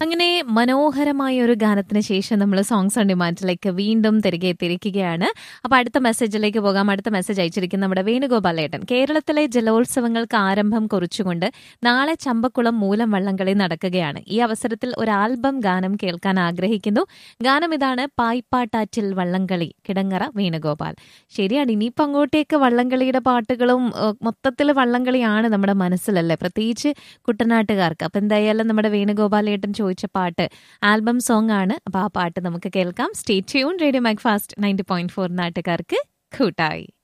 അങ്ങനെ മനോഹരമായ ഒരു ഗാനത്തിന് ശേഷം നമ്മൾ സോങ്സ് ഓൺ ഡിമാൻഡിലേക്ക് വീണ്ടും തിരികെ എത്തിയിരിക്കുകയാണ് അപ്പൊ അടുത്ത മെസ്സേജിലേക്ക് പോകാം അടുത്ത മെസ്സേജ് അയച്ചിരിക്കുന്ന നമ്മുടെ വേണുഗോപാലേട്ടൻ കേരളത്തിലെ ജലോത്സവങ്ങൾക്ക് ആരംഭം കുറിച്ചുകൊണ്ട് നാളെ ചമ്പക്കുളം മൂലം വള്ളംകളി നടക്കുകയാണ് ഈ അവസരത്തിൽ ഒരു ആൽബം ഗാനം കേൾക്കാൻ ആഗ്രഹിക്കുന്നു ഗാനം ഇതാണ് പായ്പാട്ടാറ്റിൽ വള്ളംകളി കിടങ്ങറ വേണുഗോപാൽ ശരിയാണ് ഇനിയിപ്പോൾ അങ്ങോട്ടേക്ക് വള്ളംകളിയുടെ പാട്ടുകളും മൊത്തത്തിൽ വള്ളംകളിയാണ് നമ്മുടെ മനസ്സിലല്ലേ പ്രത്യേകിച്ച് കുട്ടനാട്ടുകാർക്ക് അപ്പൊ എന്തായാലും നമ്മുടെ വേണുഗോപാലേട്ടൻ ചോദിച്ച പാട്ട് ആൽബം സോങ് ആണ് അപ്പൊ ആ പാട്ട് നമുക്ക് കേൾക്കാം stay tune Radio Mac Fast ninety point four നാട്ടുകാർക്ക് കൂട്ടായി